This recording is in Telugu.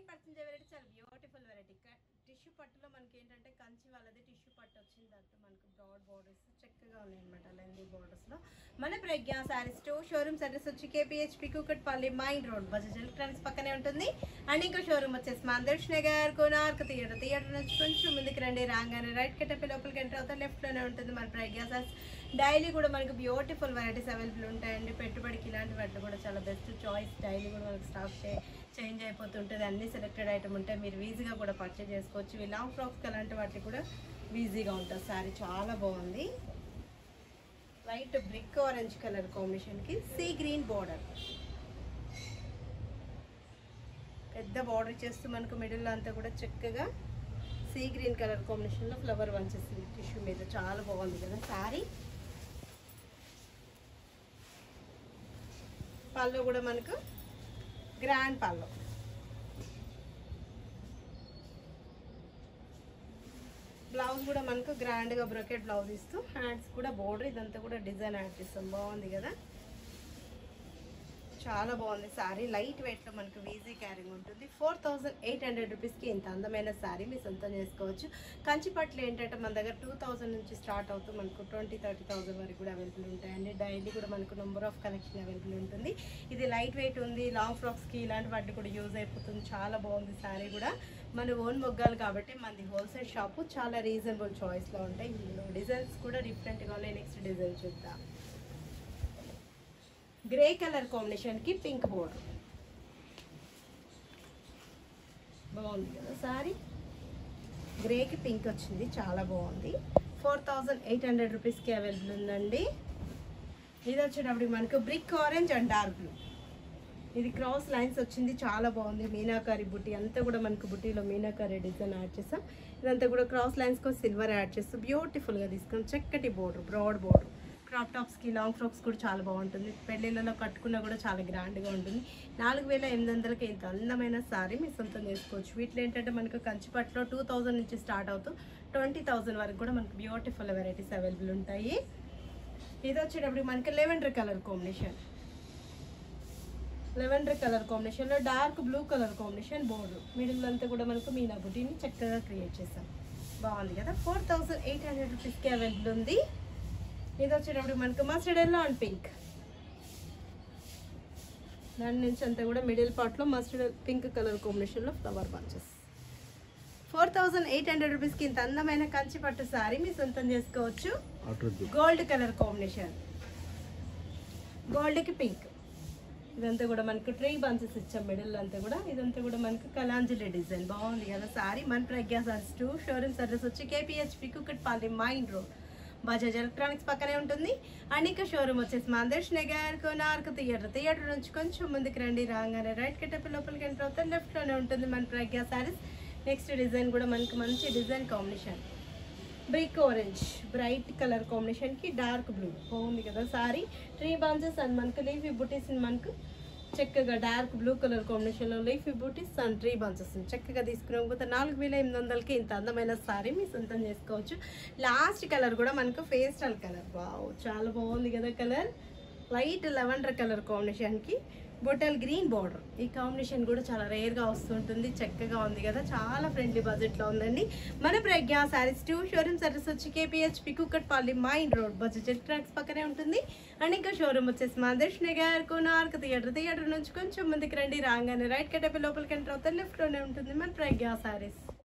పర్సెంట్ వెరైటీ చాలా బ్యూటిఫుల్ వెరైటీ టిష్యూ పట్టులో మనకి ఏంటంటే కంచి వాళ్ళది టిష్యూ పట్టు వచ్చింది దాంట్లో మనకు బ్రాడ్ బార్డర్స్ చక్కగా ఉన్నాయి అనమాట లెందీ బార్డర్స్ లో మన Pragna saris two showrooms address వచ్చి KPHB Kukatpally main road Bajaj electronics పక్కనే ఉంటుంది అండ్ ఇంకో షోరూమ్ వచ్చేసి మందర్శ్ నగర్ కోనార్క్ థియేటర్ థియేటర్ నుంచి కొంచెం ముందుకు రండి రాగానే రైట్ కట్టపి లోపలికి ఎంటర్ అవుతా లెఫ్ట్ లోనే ఉంటుంది మన ప్రజ్ఞ సారీస్ డైలీ కూడా మనకు బ్యూటిఫుల్ వెరైటీస్ అవైలబుల్ ఉంటాయండి పెట్టుబడికి ఇలాంటి వాటిలో కూడా చాలా బెస్ట్ చాయిస్ డైలీ కూడా మనకు స్టాక్ చేంజ్ అయిపోతుంటుంది అన్ని సెలెక్టెడ్ ఐటమ్ ఉంటాయి మీరు ఈజీగా కూడా పర్చేజ్ చేసుకోవచ్చు ఇవి లాంగ్ ఫ్రాక్స్ అలాంటి వాటికి కూడా ఈజీగా ఉంటుంది సారీ చాలా బాగుంది లైట్ బ్రిక్ ఆరెంజ్ కలర్ కాంబినేషన్కి సీ గ్రీన్ బార్డర్ పెద్ద బార్డర్ ఇచ్చేస్తూ మనకు మిడిల్లో అంతా కూడా చక్కగా సీ గ్రీన్ కలర్ కాంబినేషన్లో ఫ్లవర్ వంచేసింది టిష్యూ మీద చాలా బాగుంది కదా సారీ పళ్ళు కూడా మనకు గ్రాండ్ పళ్ళు బ్లౌజ్ కూడా మనకు గ్రాండ్గా బ్రొకెట్ బ్లౌజ్ ఇస్తూ హ్యాండ్స్ కూడా బోర్డర్ ఇదంతా కూడా డిజైన్ యాడ్ చేస్తాం బాగుంది కదా చాలా బాగుంది శారీ లైట్ వెయిట్లో మనకు ఈజీ క్యారింగ్ ఉంటుంది ఫోర్ థౌజండ్ ఎయిట్ హండ్రెడ్ రూపీస్కి ఇంత అందమైన శారీ మీరు సొంతం చేసుకోవచ్చు కంచిపట్లు ఏంటంటే మన దగ్గర టూ థౌజండ్ నుంచి స్టార్ట్ అవుతూ మనకు ట్వంటీ థర్టీ థౌసండ్ వరకు కూడా అవైలబుల్ ఉంటాయండి డైలీ కూడా మనకు నెంబర్ ఆఫ్ కలెక్షన్ అవైలబుల్ ఉంటుంది ఇది లైట్ వెయిట్ ఉంది లాంగ్ ఫ్రాక్స్కి ఇలాంటి వాటికి కూడా యూజ్ అయిపోతుంది చాలా బాగుంది శారీ కూడా మన ఓన్ మొగ్గాలు కాబట్టి మనది హోల్సేల్ షాపు చాలా రీజనబుల్ చాయిస్లో ఉంటాయి ఇందులో డిజైన్స్ కూడా డిఫరెంట్గా ఉన్నాయి నెక్స్ట్ డిజైన్ చూద్దాం గ్రే కలర్ కాంబినేషన్ కి పింక్ బోర్డర్ బాగుంది కదా సారీ గ్రేకి పింక్ వచ్చింది చాలా బాగుంది ఫోర్ థౌజండ్ ఎయిట్ హండ్రెడ్ రూపీస్కి అవైలబుల్ ఉందండి ఇది వచ్చేటప్పుడు మనకు brick orange and dark blue ఇది క్రాస్ లైన్స్ వచ్చింది చాలా బాగుంది మీనాకారి బుట్టి అంతా కూడా మనకు బుట్టిలో మీనాకారి డిజైన్ యాడ్ చేస్తాం ఇదంతా కూడా క్రాస్ లైన్స్కి సిల్వర్ యాడ్ చేస్తాం బ్యూటిఫుల్గా తీసుకున్నాం చక్కటి బోర్డర్ బ్రాడ్ బోర్డర్ క్రాప్ టాప్స్కి లాంగ్ ఫ్రాక్స్ కూడా చాలా బాగుంటుంది పెళ్ళిళ్ళలో కట్టుకున్నా కూడా చాలా గ్రాండ్గా ఉంటుంది నాలుగు వేల ఎనిమిది వందలకి ఇంత అందమైన సారీ మీ సొంతం చేసుకోవచ్చు వీటిలో ఏంటంటే మనకు కంచిపట్లో టూ థౌజండ్ నుంచి స్టార్ట్ అవుతూ ట్వంటీ థౌజండ్ వరకు కూడా మనకు బ్యూటిఫుల్ వెరైటీస్ అవైలబుల్ ఉంటాయి ఇది వచ్చేటప్పుడు మనకి lavender colour combination lavender colour కాంబినేషన్లో dark blue colour combination border middle అంతా కూడా మనకు మీనా బుటీని చక్కగా క్రియేట్ చేసాం బాగుంది కదా ఫోర్ థౌజండ్ ఎయిట్ హండ్రెడ్ రూపీస్కి అవైలబుల్ ఉంది ఇది వచ్చేటప్పుడు మనకు మస్టర్డ్ ఎల్లో అండ్ పింక్ దాని నుంచి అంతా కూడా మిడిల్ పార్ట్లో మస్టర్డ్ పింక్ కలర్ కాంబినేషన్లో flower bunches four thousand eight hundred రూపీస్కి ఇంత అందమైన కంచి పట్టు సారీ మీ సొంతం చేసుకోవచ్చు గోల్డ్ కలర్ కాంబినేషన్ గోల్డ్కి పింక్ ఇదంతా కూడా మనకు ట్రీ బంచెస్ ఇచ్చాం మిడిల్ అంతా కూడా ఇదంతా కూడా మనకు కలాంజలి డిజైన్ బాగుంది కదా సారీ మన Pragna saris two showrooms address వచ్చి KPHB Kukatpally main road Bajaj electronics పక్కనే ఉంటుంది అండ్ ఇంకా షోరూమ్ వచ్చేసి మందేష్ నగర్ కోనార్క్ థియేటర్ థియేటర్ నుంచి కొంచెం ముందుకు రండి రాగానే రైట్ కట్టపి లోపలికి ఎంటర్ అవుతారు లెఫ్ట్లోనే ఉంటుంది మన ప్రజ్ఞా సారీస్ నెక్స్ట్ డిజైన్ కూడా మనకు మంచి design combination brick orange bright colour కాంబినేషన్కి డార్క్ బ్లూ బాగుంది కదా సారీ ట్రీ బాంచెస్ అండ్ మనకు లీఫీ బుటీస్ మనకు చక్కగా డార్క్ బ్లూ కలర్ కాంబినేషన్లో leafy butis and tree bunches చక్కగా తీసుకున్నాం పోతే నాలుగు వేల ఎనిమిది వందలకి ఇంత అందమైన సారీ మీ సొంతం చేసుకోవచ్చు లాస్ట్ కలర్ కూడా మనకు ఫేస్టల్ కలర్ వావ్ చాలా బాగుంది కదా కలర్ లైట్ లెవెండర్ కలర్ కాంబినేషన్కి బొటల్ గ్రీన్ బార్డర్ ఈ కాంబినేషన్ కూడా చాలా రేర్గా వస్తుంటుంది చక్కగా ఉంది కదా చాలా ఫ్రెండ్లీ బడ్జెట్లో ఉందండి మన Pragna saris two showroom service వచ్చి కేపీహెచ్ పికుకట్పల్లి మైండ్ రోడ్ బడ్జెట్ ట్రాక్స్ పక్కనే ఉంటుంది అండ్ ఇంకా షోరూమ్ వచ్చేసి మాదేశ్ నగర్ కోనార్క్ థియేటర్ థియేటర్ నుంచి కొంచెం ముందుకు రండి రాగానే రైట్ కట్టపి లోపలికి ఎంటర్ అవుతారు లెఫ్ట్లోనే ఉంటుంది మన ప్రజ్ఞ శారీస్